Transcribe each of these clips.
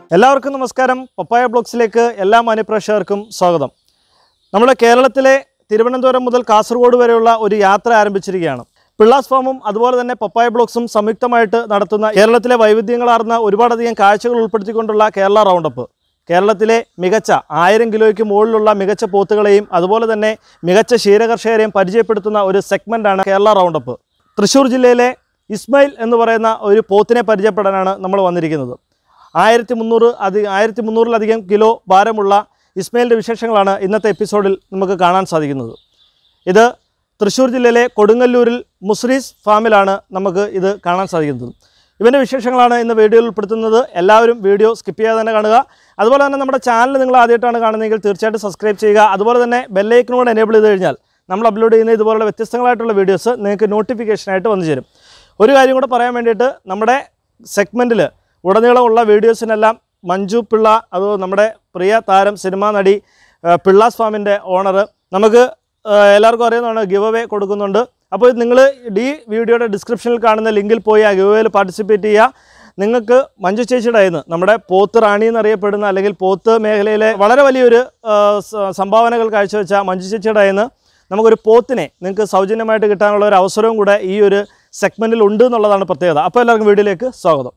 എല്ലാവർക്കും നമസ്കാരം പപ്പായ ബ്ലോഗ്സിലേക്ക് എല്ലാ മാന്യപ്രേക്ഷകർക്കും സ്വാഗതം നമ്മുടെ കേരളത്തിലെ തിരുവനന്തപുരം മുതൽ കാസർഗോഡ് വരെയുള്ള ഒരു യാത്ര ആരംഭിച്ചിരിക്കുകയാണ് പിള്ളാസ് ഫാമും അതുപോലെ തന്നെ പപ്പായ ബ്ലോഗ്സും സംയുക്തമായിട്ട് നടത്തുന്ന കേരളത്തിലെ വൈവിധ്യങ്ങളാർന്ന ഒരുപാടധികം കാഴ്ചകൾ ഉൾപ്പെടുത്തിക്കൊണ്ടുള്ള കേരള റൗണ്ടപ്പ് കേരളത്തിലെ മികച്ച ആയിരം കിലോയ്ക്ക് മുകളിലുള്ള മികച്ച പോത്തുകളെയും അതുപോലെ തന്നെ മികച്ച ക്ഷീരകർഷകരെയും പരിചയപ്പെടുത്തുന്ന ഒരു സെഗ്മെൻ്റാണ് കേരള റൗണ്ടപ്പ് തൃശ്ശൂർ ജില്ലയിലെ ഇസ്മയിൽ എന്ന് പറയുന്ന ഒരു പോത്തിനെ പരിചയപ്പെടാനാണ് നമ്മൾ വന്നിരിക്കുന്നത് ആയിരത്തി മുന്നൂറ് അധി ആയിരത്തി മുന്നൂറിലധികം കിലോ ഭാരമുള്ള ഇസ്മയിലിൻ്റെ വിശേഷങ്ങളാണ് ഇന്നത്തെ എപ്പിസോഡിൽ നമുക്ക് കാണാൻ സാധിക്കുന്നത് ഇത് തൃശ്ശൂർ ജില്ലയിലെ കൊടുങ്ങല്ലൂരിൽ മുസ്രീസ് ഫാമിലാണ് നമുക്ക് ഇത് കാണാൻ സാധിക്കുന്നത് ഇവൻ്റെ വിശേഷങ്ങളാണ് ഇന്ന് വീഡിയോയിൽ ഉൾപ്പെടുത്തുന്നത് എല്ലാവരും വീഡിയോ സ്കിപ്പ് ചെയ്യാതെ തന്നെ കാണുക അതുപോലെ തന്നെ നമ്മുടെ ചാനൽ നിങ്ങൾ ആദ്യമായിട്ടാണ് കാണുന്നതെങ്കിൽ തീർച്ചയായിട്ടും സബ്സ്ക്രൈബ് ചെയ്യുക അതുപോലെ തന്നെ ബെല്ലൈക്കനോട് എനേബിൾ ചെയ്ത് കഴിഞ്ഞാൽ നമ്മൾ അപ്ലോഡ് ചെയ്യുന്ന ഇതുപോലുള്ള വ്യത്യസ്തങ്ങളായിട്ടുള്ള വീഡിയോസ് നിങ്ങൾക്ക് നോട്ടിഫിക്കേഷനായിട്ട് വന്നു ചേരും ഒരു കാര്യം കൂടെ പറയാൻ വേണ്ടിയിട്ട് നമ്മുടെ സെഗ്മെൻറ്റിൽ ഉടനീളമുള്ള വീഡിയോസിനെല്ലാം മഞ്ജു പിള്ള അത് നമ്മുടെ പ്രിയ താരം സിനിമാ നടി ആ, പിള്ളാസ് ഫാമിൻ്റെ ഓണർ നമുക്ക് ആ, എല്ലാവർക്കും അറിയുന്നതാണ് ഗിവ് അവേ കൊടുക്കുന്നുണ്ട് അപ്പോൾ നിങ്ങൾ ഈ വീഡിയോയുടെ ഡിസ്ക്രിപ്ഷനിൽ കാണുന്ന ലിങ്കിൽ പോയി ആ ഗിവ് അവേയിൽ പാർട്ടിസിപ്പേറ്റ് ചെയ്യുക നിങ്ങൾക്ക് മഞ്ജു ചേച്ചിയുടെ കയ്യിൽ നിന്ന് നമ്മുടെ പോത്ത് റാണി എന്നറിയപ്പെടുന്ന അല്ലെങ്കിൽ പോത്ത് മേഖലയിലെ വളരെ വലിയൊരു ആ, സ- സംഭാവനകൾ കാഴ്ചവെച്ച മഞ്ജു ചേച്ചിയുടെ കയ്യിൽ നിന്ന് നമുക്കൊരു പോത്തിനെ നിങ്ങൾക്ക് സൗജന്യമായിട്ട് കിട്ടാനുള്ള ഒരു അവസരവും കൂടെ ഈ ഒരു സെഗ്മെൻറ്റിൽ ഉണ്ട് എന്നുള്ളതാണ് പ്രത്യേകത അപ്പോൾ എല്ലാവർക്കും വീഡിയോയിലേക്ക് സ്വാഗതം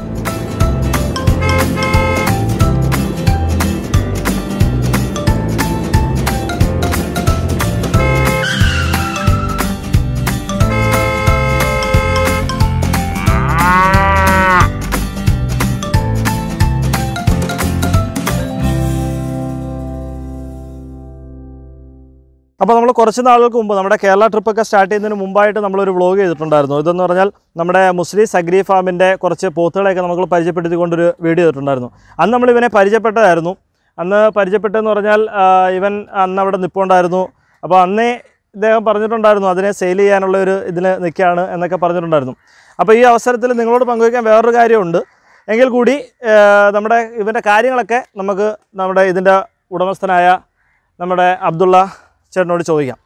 അപ്പോൾ നമ്മൾ കുറച്ച് നാളുകൾക്ക് മുമ്പ് നമ്മുടെ കേരള ട്രിപ്പൊക്കെ സ്റ്റാർട്ട് ചെയ്യുന്നതിന് മുമ്പായിട്ട് നമ്മളൊരു വ്ളോഗ് ചെയ്തിട്ടുണ്ടായിരുന്നു ഇതെന്ന് പറഞ്ഞാൽ നമ്മുടെ മുസ്ലിം അഗ്രി ഫാമിൻ്റെ കുറച്ച് പോത്തുകളെയൊക്കെ നമുക്ക് പരിചയപ്പെടുത്തിക്കൊണ്ടൊരു വീഡിയോ ചെയ്തിട്ടുണ്ടായിരുന്നു അന്ന് നമ്മൾ ഇവനെ പരിചയപ്പെട്ടതായിരുന്നു അന്ന് പരിചയപ്പെട്ടതെന്ന് പറഞ്ഞാൽ ആ, ഇവൻ അന്ന് അവിടെ നിൽപ്പുണ്ടായിരുന്നു അപ്പോൾ അന്നേ ഇദ്ദേഹം പറഞ്ഞിട്ടുണ്ടായിരുന്നു അതിനെ സെയിൽ ചെയ്യാനുള്ള ഒരു ഇതിന് നിൽക്കുകയാണ് എന്നൊക്കെ പറഞ്ഞിട്ടുണ്ടായിരുന്നു അപ്പോൾ ഈ അവസരത്തിൽ നിങ്ങളോട് പങ്കുവയ്ക്കാൻ വേറൊരു കാര്യമുണ്ട് എങ്കിൽ കൂടി ആ, നമ്മുടെ ഇവൻ്റെ കാര്യങ്ങളൊക്കെ നമുക്ക് നമ്മുടെ ഇതിൻ്റെ ഉടമസ്ഥനായ നമ്മുടെ അബ്ദുള്ള ചേട്ടനോട് ചോദിക്കാം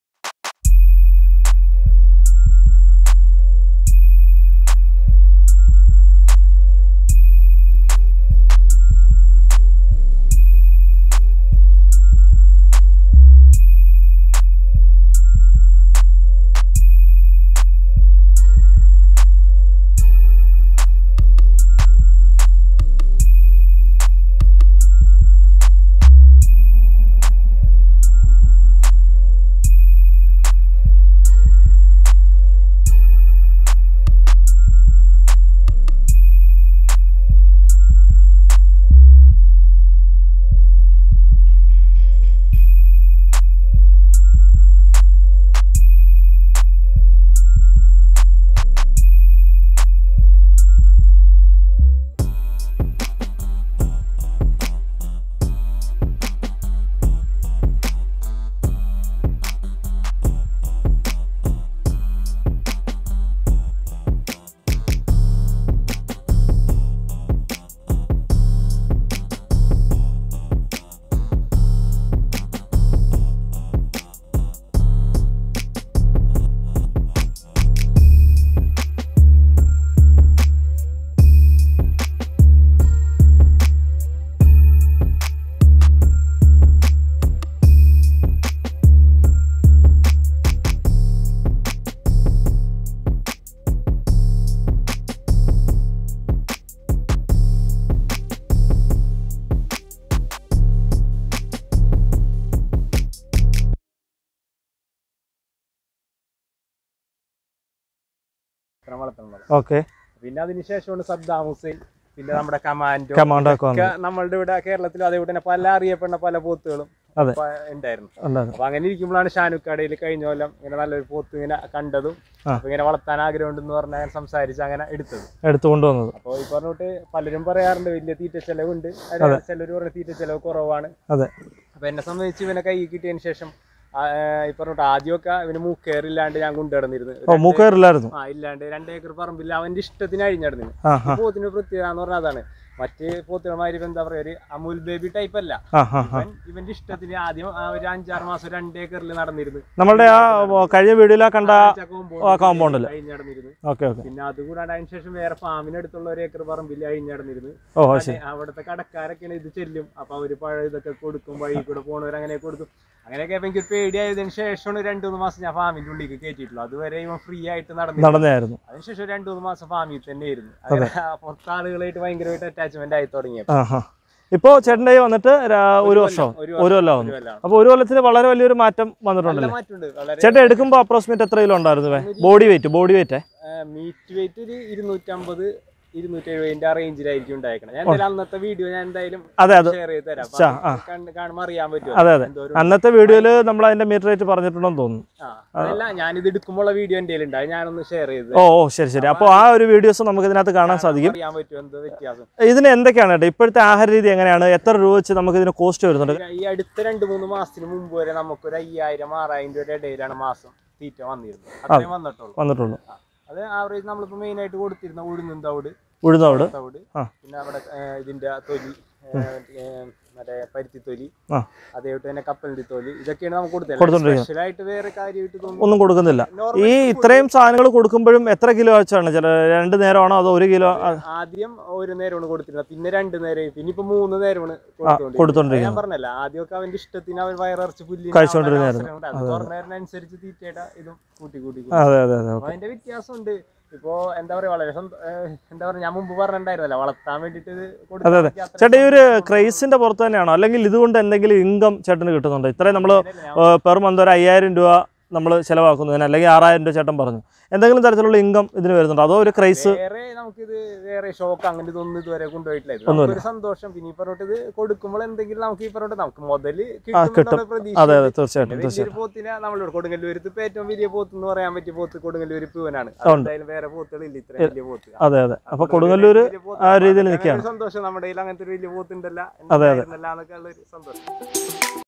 ചിത്രം വളർത്തുന്നത് ഓക്കെ പിന്നെ അതിനുശേഷമാണ് സദ്ദാം ഹുസൈൻ പിന്നെ നമ്മുടെ കമാൻഡോ കമാൻഡോ ഒക്കെ ഒക്കെ വന്നു നമ്മളുടെ ഇവിടെ കേരളത്തിലും അതേപോലെ തന്നെ പല അറിയപ്പെടുന്ന പല പോത്തുകളും അതെ. പ- ഉണ്ടായിരുന്നു ഉണ്ടായിരുന്നു അപ്പൊ അങ്ങനെ ഇരിക്കുമ്പോഴാണ് ഷാനുക്കടയിൽ കഴിഞ്ഞ കൊല്ലം ഇങ്ങനെ നല്ലൊരു പോത്ത് ഇങ്ങനെ കണ്ടതും ആ. അപ്പൊ ഇങ്ങനെ വളർത്താൻ ആഗ്രഹമുണ്ടെന്ന് പറഞ്ഞ് അങ്ങനെ സംസാരിച്ച് അങ്ങനെ എടുത്തത് എടുത്തുകൊണ്ട് വന്നത് അപ്പോൾ ഈ പറഞ്ഞിട്ട് പലരും പറയാറുണ്ട് വലിയ തീറ്റ ചെലവുണ്ട് ചിലർ പറഞ്ഞ തീറ്റ ചെലവ് കുറവാണ് അതെ അപ്പൊ എന്നെ സംബന്ധിച്ച് ഇവനെ കൈ കിട്ടിയതിന് ശേഷം ആ, ഈ പറഞ്ഞിട്ട് ആദ്യമൊക്കെ ഇവന് മൂക്കേറില്ലാണ്ട് ഞാൻ കൊണ്ടുനടന്നിരുന്നു ഓ മൂക്കയറില്ലായിരുന്നു ആ ഇല്ലാണ്ട് രണ്ട് ഏക്കർ പറമ്പിൽ അവന്റെ ഇഷ്ടത്തിന് അഴിഞ്ഞടന്നു ആ ആ പോത്തിന് പ്രത്യേകത എന്ന് പറഞ്ഞാൽ അതാണ് മറ്റ് പോത്തുകൾമാര് ഇപ്പൊ എന്താ പറയാ ഒരു അമൂൽ ബേബി ടൈപ്പ് അല്ല ആ ആ ആ ഇവൻ ഇവന്റെ ഇഷ്ടത്തിന് ആദ്യം ആ ഒരു അഞ്ചാറ് മാസം രണ്ട് ഏക്കറിൽ നടന്നിരുന്നു നമ്മളുടെ ആ ഓ, കഴിഞ്ഞ വീഡിയോയിലാ കണ്ട ആഴ്ച ആ, compound ല്. കഴിഞ്ഞ് നടന്നിരുന്നു ഓക്കെ ഓക്കെ പിന്നെ അതുകൂടാണ്ട് അതിന് ശേഷം വേറെ ഫാമിനടുത്തുള്ള ഒരു ഏക്കർ പറമ്പിൽ അഴിഞ്ഞ് നടന്നിരുന്നു ഓ ശരി അതെ, അവിടുത്തെ കടക്കാരൊക്കെയാണ് ഇത് ചെല്ലും അപ്പൊ അവര് പഴയ ഇതൊക്കെ കൊടുക്കും വഴി കൂടെ പോണവർ അങ്ങനെ കൊടുക്കും അങ്ങനെയൊക്കെ ആയപ്പോ എനിക്ക് പേടിയായതിനു ശേഷമാണ് രണ്ടു മൂന്ന് മാസം ഞാൻ ഫാമിന്റെ ഉള്ളിലേക്ക് കയറ്റിയിട്ടുള്ളൂ അതുവരെ ഇവൻ ഫ്രീ ആയിട്ട് നടന്നു നടന്നായിരുന്നു അതിനുശേഷം രണ്ടു മൂന്ന് മാസം ഫാമിൽ തന്നെയായിരുന്നു അങ്ങനെ പുറത്തെ ആളുകളായിട്ട് ഭയങ്കരമായിട്ട് അറ്റാച്ച്മെന്റ് ആയി തുടങ്ങിയ ആ ആ ഇപ്പോൾ ചേട്ടൻ്റെ കയ്യിൽ വന്നിട്ട് രാ- ഒരു വർഷം ഒരു ഒരു കൊല്ലം ആവുന്നു അപ്പോൾ ഒരു കൊല്ലത്തിൽ വളരെ വലിയൊരു മാറ്റം നല്ല വന്നിട്ടുണ്ടല്ലേ മാറ്റമുണ്ട് വളരെ ചേട്ടൻ എടുക്കുമ്പോൾ അപ്രോക്സിമേറ്റ് എത്ര കിലോ ഉണ്ടായിരുന്നു body weight body weight meat weight ഒരു ഇരുന്നൂറ്റമ്പത് ഇരുന്നൂറ്റി എഴുപതിന്റെ ആ റേഞ്ചിലായിരിക്കും ഉണ്ടായിരിക്കണം ഞാൻ എന്തായാലും അന്നത്തെ വീഡിയോ ഞാൻ എന്തായാലും അതെ അതെ ഷെയർ ചെയ്ത് തരാം അപ്പൊ ശ്ശാ, അത് കണ്ട് കാണുമ്പോൾ അറിയാൻ പറ്റും അതെ അതെ എന്തോരം അന്നത്തെ വീഡിയോയിൽ നമ്മൾ അതിന്റെ മീറ്റർ റേറ്റ് പറഞ്ഞിട്ടുണ്ടെന്ന് തോന്നുന്നു ആ അതല്ല ഞാനിത് എടുക്കുമ്പോൾ വീഡിയോ എൻ്റെ ഉണ്ട് അത് ഞാനൊന്ന് ഷെയർ ചെയ്ത് ഓ ഓ ശരി ശരി അപ്പോൾ ആ ഒരു വീഡിയോസ് നമുക്ക് ഇതിനകത്ത് കാണാൻ സാധിക്കും അറിയാൻ പറ്റും എന്തോ വ്യത്യാസം ഇതിന് എന്തൊക്കെയാണ് കേട്ടോ ഇപ്പോഴത്തെ ആഹാര രീതി എങ്ങനെയാണ് എത്ര രൂപ വെച്ച് നമുക്ക് ഇതിന് കോസ്റ്റ് വരുന്നുണ്ട് ഈ അടുത്ത രണ്ട് മൂന്ന് മാസത്തിന് മുമ്പ് വരെ നമുക്കൊരു അയ്യായിരം ആറായിരം രൂപയുടെ ഇടയിലാണ് മാസം തീറ്റ വന്നിരുന്നത് അത്രയും വന്നിട്ടുള്ളൂ വന്നിട്ടുള്ളൂ ആ. അത് ആവറേജ് നമ്മളിപ്പോ മെയിൻ ആയിട്ട് കൊടുത്തിരുന്ന ഉഴുന്നും തവിട് ഉഴുന്നോട് തവിട് ആ. പിന്നെ അവിടെ ഏ, ഇതിന്റെ ആ തൊലി ഏ, ഏ, മറ്റേ പരുത്തി തൊലി ആ അതേപോലെ തന്നെ കപ്പലിന്റെ തൊലി ഇതൊക്കെയാണ് നമുക്ക് കൊടുത്തത് കൊടുത്തോണ്ടിരിക്കുന്നത്. സ്പെഷ്യൽ ആയിട്ട് വേറെ കാര്യമായിട്ട് തോന്നുന്നു ഒന്നും കൊടുക്കുന്നില്ല Normal ഈ ഇത്രയും സാധനങ്ങൾ കൊടുക്കുമ്പോഴും എത്ര കിലോ വെച്ചാണ് ചില രണ്ട് നേരമാണോ അതോ ഒരു കിലോ ആദ്യം ഒരു നേരമാണ് കൊടുത്തിരുന്നത് പിന്നെ രണ്ട് നേരം പിന്നെ ഇപ്പൊ മൂന്ന് നേരമാണ് കൊടുത്തോണ്ടിരിക്കുന്നത്. കൊടുത്തോണ്ടിരിക്കുന്നത്. ഞാൻ പറഞ്ഞല്ല ആദ്യമൊക്കെ അവന്റെ ഇഷ്ടത്തിന് അവൻ വയറിറച്ച് പുല്ല് കഴിച്ചോണ്ടിരുന്നായിരുന്നു. കുറഞ്ഞതിനനുസരിച്ച് തീറ്റയുടെ ഇതും കൂട്ടി കൂട്ടി കൂട്ടി. അതെ അതെ അതെ അപ്പൊ അതിന്റെ വ്യത്യാസമുണ്ട് ഇപ്പോ എന്താ പറയാ വളരെ സ്വന്ത- ഏഹ് എന്താ പറയാ ഞാൻ മുമ്പ് പറഞ്ഞിട്ടുണ്ടായിരുന്നല്ലോ വളർത്താൻ വേണ്ടിട്ട് ഇത് കൊടുക്കാൻ അതെ, അതെ. എനിക്ക് അത്ര ചേട്ടാ ഈ ഒരു ക്രൈസിന്റെ പുറത്ത് തന്നെയാണോ അല്ലെങ്കിൽ ഇതുകൊണ്ട് എന്തെങ്കിലും ഇൻകം ചേട്ടന് കിട്ടുന്നുണ്ടോ ഇത്രയും നമ്മൾ പെർ മന്ത് ഒരു അയ്യായിരം രൂപ നമ്മൾ ചിലവാക്കുന്നതിന് അല്ലെങ്കിൽ ആറായിരം രൂപ ചേട്ടൻ പറഞ്ഞു എന്തെങ്കിലും തരത്തിലുള്ള ഇൻകം ഇതിന് വരുന്നുണ്ടോ അതോ ഒരു ക്രൈസ് വേറെ നമുക്കിത് വേറെ ഷോക്ക് അങ്ങനെ ഇതൊന്നും ഇതുവരെ കൊണ്ടുപോയിട്ടില്ല ഇത് ഒന്നുമില്ല. നമുക്കൊരു സന്തോഷം പിന്നെ ഈ പറഞ്ഞിട്ട് ഇത് കൊടുക്കുമ്പോൾ എന്തെങ്കിലും നമുക്ക് ഈ പറഞ്ഞിട്ട് നമുക്ക് മുതല് ആ കിട്ടും കിട്ടും അതെ പ്രതീക്ഷ അതെ തീർച്ചയായിട്ടും വലിയൊരു തീർച്ചയായിട്ടും പോത്തിനെ നമ്മളിവിടെ കൊടുങ്ങല്ലൂരത്ത് ഇപ്പൊ ഏറ്റവും വലിയ പോത്ത് എന്ന് പറയാൻ പറ്റിയ പോത്ത് കൊടുങ്ങല്ലൂര് പൂവനാണ് ഉണ്ട്. എന്തായാലും വേറെ പോത്തുകളില്ല ഇത്ര വലിയ പോത്ത് അതെ അതെ അപ്പൊ കൊടുങ്ങല്ലൂര് വലിയ പോത്ത് ആ രീതിയിൽ അങ്ങനെ നിൽക്കുകയാണ് ഒരു സന്തോഷം നമ്മുടെ കയ്യിൽ അങ്ങനത്തെ ഒരു വലിയ പോത്തുണ്ടല്ല അതെ, അതെ. എന്നൊക്കെ ഉള്ള ഒരു സന്തോഷം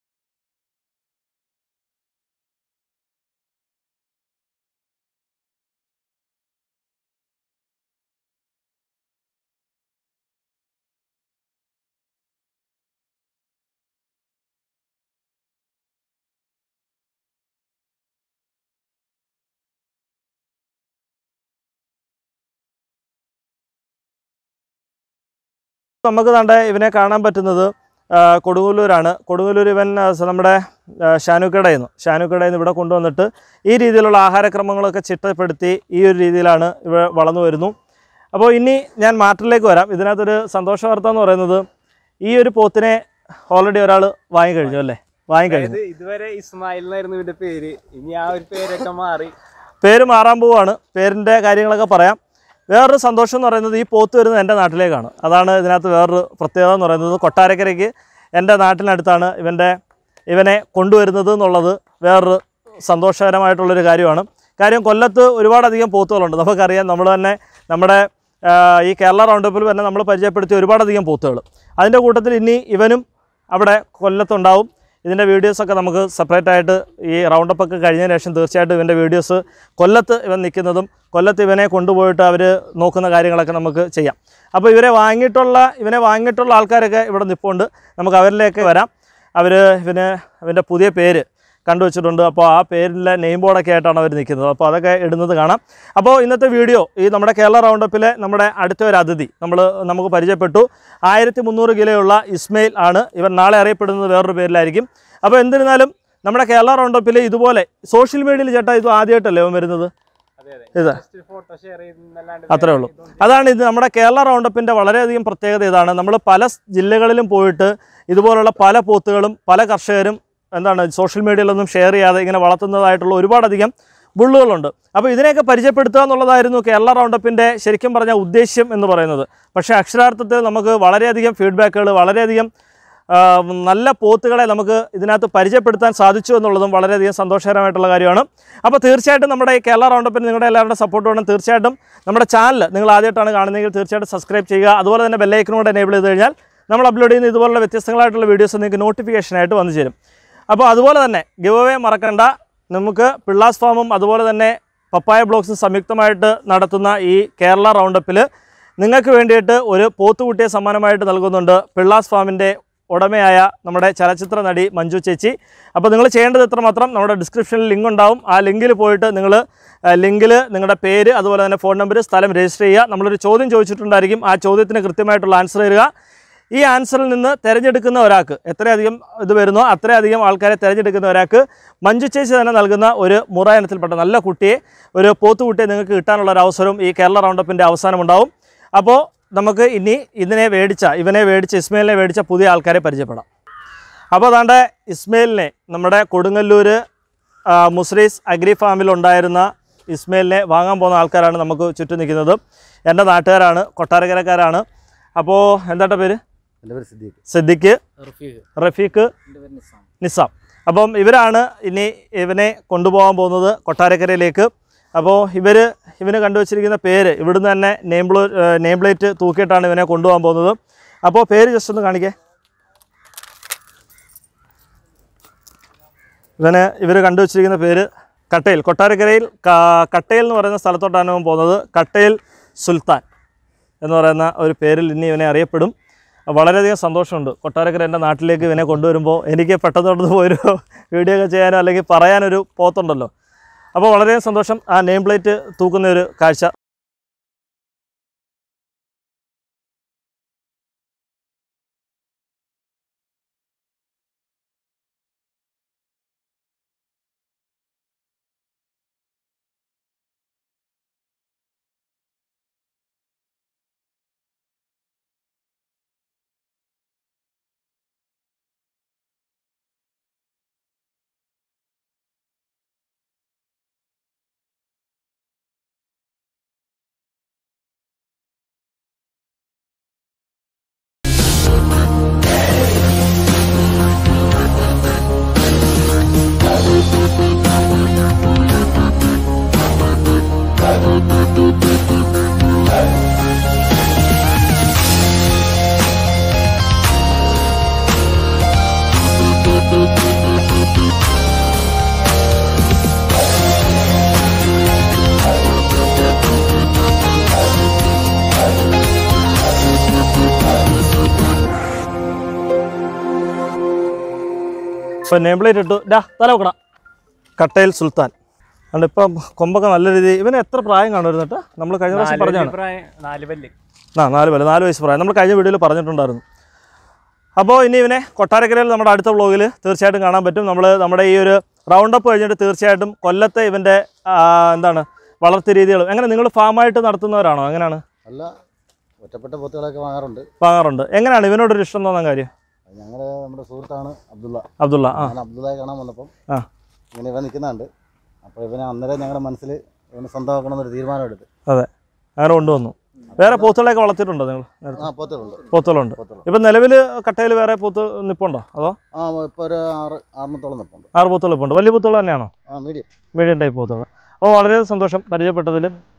നമുക്ക് കണ്ട ഇവനെ കാണാൻ പറ്റുന്നത് ആ, കൊടുങ്ങല്ലൂരാണ് കൊടുങ്ങല്ലൂർ ഇവൻ ആ, സ- നമ്മുടെ ആ, ഷാനുക്കടയിൽ നിന്ന് ഷാനുക്കടയിൽ നിന്ന് ഇവിടെ കൊണ്ടുവന്നിട്ട് ഈ രീതിയിലുള്ള ആഹാരക്രമങ്ങളൊക്കെ ചിട്ടപ്പെടുത്തി ഈ ഒരു രീതിയിലാണ് ഇവ വളർന്നു വരുന്നു അപ്പോൾ ഇനി ഞാൻ മാറ്ററിലേക്ക് വരാം ഇതിനകത്തൊരു സന്തോഷ വാർത്ത എന്ന് പറയുന്നത് ഈ ഒരു പോത്തിനെ ഓൾറെഡി ഒരാൾ വാങ്ങിക്കഴിഞ്ഞു അല്ലേ വാങ്ങിക്കഴിഞ്ഞു അതായത് ഇതുവരെ ഇസ്മായിൽ എന്നായിരുന്നു ഇവന്റെ പേര് ഇനി ആ ഒരു പേരൊക്കെ മാറി പേര് മാറാൻ പോവാണ് പേരിൻ്റെ കാര്യങ്ങളൊക്കെ പറയാം വേറൊരു സന്തോഷം എന്ന് പറയുന്നത് ഈ പോത്ത് വരുന്നത് എൻ്റെ നാട്ടിലേക്കാണ് അതാണ് ഇതിനകത്ത് വേറൊരു പ്രത്യേകത എന്ന് പറയുന്നത് കൊട്ടാരക്കരയ്ക്ക് എൻ്റെ നാട്ടിനടുത്താണ് ഇവൻ്റെ ഇവനെ കൊണ്ടുവരുന്നത് എന്നുള്ളത് വേറൊരു സന്തോഷകരമായിട്ടുള്ളൊരു കാര്യമാണ് കാര്യം കൊല്ലത്ത് ഒരുപാടധികം പോത്തുകളുണ്ട് നമുക്കറിയാം നമ്മൾ തന്നെ നമ്മുടെ ആ, ഈ കേരള റൗണ്ടപ്പിൽ തന്നെ നമ്മൾ പരിചയപ്പെടുത്തിയ ഒരുപാടധികം പോത്തുകൾ അതിൻ്റെ കൂട്ടത്തിൽ ഇനി ഇവനും അവിടെ കൊല്ലത്തുണ്ടാവും ഇതിൻ്റെ വീഡിയോസൊക്കെ നമുക്ക് സെപ്പറേറ്റ് ആയിട്ട് ഈ റൗണ്ടപ്പ് ഒക്കെ കഴിഞ്ഞതിന് ശേഷം തീർച്ചയായിട്ടും ഇവൻ്റെ വീഡിയോസ് കൊല്ലത്ത് ഇവൻ നിൽക്കുന്നതും കൊല്ലത്ത് ഇവനെ കൊണ്ടുപോയിട്ട് അവർ നോക്കുന്ന കാര്യങ്ങളൊക്കെ നമുക്ക് ചെയ്യാം അപ്പോൾ ഇവരെ വാങ്ങിയിട്ടുള്ള ഇവനെ വാങ്ങിയിട്ടുള്ള ആൾക്കാരൊക്കെ ഇവിടെ നിൽപ്പുണ്ട് നമുക്ക് അവരിലേക്ക് വരാം അവർ ഇവന് ഇവൻ്റെ പുതിയ പേര് കണ്ടുവച്ചിട്ടുണ്ട് അപ്പോൾ ആ പേരിലെ നെയിം ബോർഡൊക്കെ ആയിട്ടാണ് അവർ നിൽക്കുന്നത് അപ്പോൾ അതൊക്കെ ഇടുന്നത് കാണാം അപ്പോൾ ഇന്നത്തെ വീഡിയോ ഈ നമ്മുടെ കേരള റൗണ്ടപ്പിലെ നമ്മുടെ അടുത്ത ഒരു അതിഥി നമ്മൾ നമുക്ക് പരിചയപ്പെട്ടു ആയിരത്തി മുന്നൂറ് കിലോയുള്ള ഇസ്മയിൽ ആണ് ഇവൻ നാളെ അറിയപ്പെടുന്നത് വേറൊരു പേരിലായിരിക്കും അപ്പോൾ എന്നിരുന്നാലും നമ്മുടെ കേരള റൗണ്ടപ്പിൽ ഇതുപോലെ സോഷ്യൽ മീഡിയയിൽ ചേട്ടാ ഇത് ആദ്യമായിട്ടല്ലേ അവൻ വരുന്നത് അതെ അതെ ഇതാ. ജസ്റ്റ് ഫോട്ടോ ഷെയർ ചെയ്യുന്നല്ലാണ്ട് അത്രേ ഉള്ളൂ അതാണ് ഇത് നമ്മുടെ കേരള റൗണ്ടപ്പിൻ്റെ വളരെയധികം പ്രത്യേകത ഇതാണ് നമ്മൾ പല സ് ജില്ലകളിലും പോയിട്ട് ഇതുപോലുള്ള പല പോത്തുകളും പല കർഷകരും എന്താണ് സോഷ്യൽ മീഡിയയിലൊന്നും ഷെയർ ചെയ്യാതെ ഇങ്ങനെ വളർത്തുന്നതായിട്ടുള്ള ഒരുപാടധികം ബുള്ളുകളുണ്ട് അപ്പോൾ ഇതിനെയൊക്കെ പരിചയപ്പെടുത്തുക എന്നുള്ളതായിരുന്നു കേരള റൗണ്ടപ്പിൻ്റെ ശരിക്കും പറഞ്ഞ ഉദ്ദേശ്യം എന്ന് പറയുന്നത് പക്ഷേ അക്ഷരാർത്ഥത്തിൽ നമുക്ക് വളരെയധികം ഫീഡ്ബാക്കുകൾ വളരെയധികം ആ, നല്ല പോത്തുകളെ നമുക്ക് ഇതിനകത്ത് പരിചയപ്പെടുത്താൻ സാധിച്ചു എന്നുള്ളതും വളരെയധികം സന്തോഷകരമായിട്ടുള്ള കാര്യമാണ് അപ്പോൾ തീർച്ചയായിട്ടും നമ്മുടെ ഈ കേരള റൗണ്ടപ്പിന് നിങ്ങളുടെ എല്ലാവരുടെ സപ്പോർട്ട് വേണം തീർച്ചയായിട്ടും നമ്മുടെ ചാനൽ നിങ്ങൾ ആദ്യമായിട്ടാണ് കാണുന്നതെങ്കിൽ തീർച്ചയായിട്ടും സബ്സ്ക്രൈബ് ചെയ്യുക അതുപോലെ തന്നെ ബെല്ലൈക്കനോട് എനേബിൾ ചെയ്ത് കഴിഞ്ഞാൽ നമ്മൾ അപ്ലോഡ് ചെയ്യുന്ന ഇതുപോലുള്ള വ്യത്യസ്തങ്ങളായിട്ടുള്ള വീഡിയോസ് നിങ്ങൾക്ക് നോട്ടിഫിക്കേഷനായിട്ട് വന്നു ചേരും അപ്പോൾ അതുപോലെ തന്നെ ഗിവ് അവേ മറക്കണ്ട നമുക്ക് പിള്ളാസ് ഫാമും അതുപോലെ തന്നെ പപ്പായ ബ്ലോക്സും സംയുക്തമായിട്ട് നടത്തുന്ന ഈ കേരള റൗണ്ടപ്പിൽ നിങ്ങൾക്ക് വേണ്ടിയിട്ട് ഒരു പോത്തുകുട്ടിയെ സമ്മാനമായിട്ട് നൽകുന്നുണ്ട് പിള്ളാസ് ഫാമിൻ്റെ ഉടമയായ നമ്മുടെ ചലച്ചിത്ര നടി മഞ്ജു ചേച്ചി അപ്പോൾ നിങ്ങൾ ചെയ്യേണ്ടത് ഇത്ര മാത്രം നമ്മുടെ ഡിസ്ക്രിപ്ഷനിൽ ലിങ്ക് ഉണ്ടാവും ആ ലിങ്കിൽ പോയിട്ട് നിങ്ങൾ ലിങ്കിൽ നിങ്ങളുടെ പേര് അതുപോലെ തന്നെ ഫോൺ നമ്പർ സ്ഥലം രജിസ്റ്റർ ചെയ്യുക നമ്മളൊരു ചോദ്യം ചോദിച്ചിട്ടുണ്ടായിരിക്കും ആ ചോദ്യത്തിന് കൃത്യമായിട്ടുള്ള ആൻസർ തരിക ഈ ആൻസറിൽ നിന്ന് തിരഞ്ഞെടുക്കുന്ന ഒരാൾക്ക് എത്രയധികം ഇത് വരുന്നോ അത്രയധികം ആൾക്കാരെ തിരഞ്ഞെടുക്കുന്ന ഒരാൾക്ക് മഞ്ജു ചേച്ചി തന്നെ നൽകുന്ന ഒരു മുറ ഇനത്തിൽപ്പെട്ട നല്ല കുട്ടിയെ ഒരു പോത്തുകുട്ടിയെ നിങ്ങൾക്ക് കിട്ടാനുള്ള ഒരു അവസരവും ഈ കേരള റൗണ്ടപ്പിൻ്റെ അവസാനം ഉണ്ടാവും അപ്പോൾ നമുക്ക് ഇനി ഇതിനെ മേടിച്ച ഇവനെ മേടിച്ച ഇസ്മയിലിനെ മേടിച്ച പുതിയ ആൾക്കാരെ പരിചയപ്പെടാം അപ്പോൾ അതാണ്ട് ഇസ്മയിലിനെ നമ്മുടെ കൊടുങ്ങല്ലൂർ ആ, മുസ്രീസ് അഗ്രി ഫാമിൽ ഉണ്ടായിരുന്ന ഇസ്മയിലിനെ വാങ്ങാൻ പോകുന്ന ആൾക്കാരാണ് നമുക്ക് ചുറ്റും നിൽക്കുന്നത് എൻ്റെ നാട്ടുകാരാണ് കൊട്ടാരക്കരക്കാരാണ് അപ്പോൾ എന്താട്ട പേര് എൻ്റെ പേര് സിദ്ദീഖ് സിദ്ദിഖ് റഫീഖ് നിസാം അപ്പം ഇവരാണ് ഇനി ഇവനെ കൊണ്ടുപോകാൻ പോകുന്നത് കൊട്ടാരക്കരയിലേക്ക് അപ്പോൾ ഇവർ ഇവന് കണ്ടുവച്ചിരിക്കുന്ന പേര് ഇവിടുന്ന് തന്നെ നെയിം പ്ലോ നെയിം പ്ലേറ്റ് തൂക്കിയിട്ടാണ് ഇവനെ കൊണ്ടുപോകാൻ പോകുന്നത് അപ്പോൾ പേര് ജസ്റ്റ് ഒന്ന് കാണിക്കേ ഇവന് ഇവർ കണ്ടുവച്ചിരിക്കുന്ന പേര് കട്ടയിൽ കൊട്ടാരക്കരയിൽ ക- കട്ടയിൽ എന്ന് പറയുന്ന സ്ഥലത്തോട്ടാണ് ഇവൻ പോകുന്നത് കട്ടയിൽ സുൽത്താൻ എന്ന് പറയുന്ന ഒരു പേരിൽ ഇനി ഇവനെ അറിയപ്പെടും വളരെയധികം സന്തോഷമുണ്ട് കൊട്ടാരക്കര എൻ്റെ നാട്ടിലേക്ക് ഇവനെ കൊണ്ടുവരുമ്പോൾ എനിക്ക് പെട്ടെന്ന് പോയൊരു വീഡിയോ ഒക്കെ ചെയ്യാനോ അല്ലെങ്കിൽ പറയാനൊരു പോത്തുണ്ടല്ലോ അപ്പോൾ വളരെയധികം സന്തോഷം ആ നെയിം പ്ലേറ്റ് തൂക്കുന്ന ഒരു കാഴ്ച ഇപ്പോൾ നെയിം പ്ലേറ്റ് ഇട്ടു ഡാ തല വെക്കടാ കട്ടയിൽ സുൽത്താൻ അതുകൊണ്ട് ഇപ്പം കൊമ്പൊക്കെ നല്ല രീതിയിൽ ഇവന് എത്ര പ്രായം കാണുമായിരുന്നു കേട്ടോ നമ്മൾ കഴിഞ്ഞ പ്രാവശ്യം നാല് പറഞ്ഞാണ് അഭിപ്രായം നാല് പല്ല് ആ നാല് പേര് നാല് വയസ്സ് പ്രായം നമ്മൾ കഴിഞ്ഞ വീഡിയോയിൽ പറഞ്ഞിട്ടുണ്ടായിരുന്നു അപ്പോൾ ഇനി ഇവനെ കൊട്ടാരക്കരയിൽ നമ്മുടെ അടുത്ത വ്ളോഗിൽ തീർച്ചയായിട്ടും കാണാൻ പറ്റും നമ്മൾ നമ്മുടെ ഈ ഒരു റൗണ്ട് അപ്പ് കഴിഞ്ഞിട്ട് തീർച്ചയായിട്ടും കൊല്ലത്തെ ഇവൻ്റെ ആ, എന്താണ് വളർത്തി രീതികളും എങ്ങനെ നിങ്ങൾ ഫാമായിട്ട് നടത്തുന്നവരാണോ എങ്ങനെയാണ് അല്ല ഒറ്റപ്പെട്ട പോത്തുകളൊക്കെ വാങ്ങാറുണ്ട് വാങ്ങാറുണ്ട് എങ്ങനെയാണ് ഇവനോടൊരു ഇഷ്ടം തോന്നാൻ കാര്യം ഞങ്ങൾ നമ്മുടെ സുഹൃത്താണ് അബ്ദുള്ള അബ്ദുള്ള ആ ഞാൻ അബ്ദുള്ളയെ കാണാൻ വന്നപ്പം ആ. ഇങ്ങനെ ഇവൻ നിൽക്കുന്നുണ്ട് അപ്പോൾ ഇവനെ അന്നേരം ഞങ്ങളുടെ മനസ്സിൽ ഇവനെ സ്വന്തമാക്കണം എന്നൊരു തീരുമാനം എടുത്ത് അതെ അങ്ങനെ കൊണ്ടുവന്നു വേറെ പോത്തുകളെയൊക്കെ വളർത്തിയിട്ടുണ്ടോ നിങ്ങൾ നേരത്തെ ആ പോത്തുകളുണ്ട് പോത്തുകളുണ്ട് പോത്തുകൾ ഇപ്പം നിലവിൽ കട്ടയിൽ വേറെ പോത്ത് നിപ്പുണ്ടോ അതോ ആ ഇപ്പോൾ ഒരു ആറ് ആറിനത്തോളം നിൽപ്പുണ്ട് ആറ് പോത്തുകൾ ഇപ്പോൾ ഉണ്ട് വലിയ പോത്തുകൾ തന്നെയാണോ ആ മീഡിയം മീഡിയം ടൈപ്പ് പോത്തുകൾ അപ്പോൾ വളരെ സന്തോഷം പരിചയപ്പെട്ടതിൽ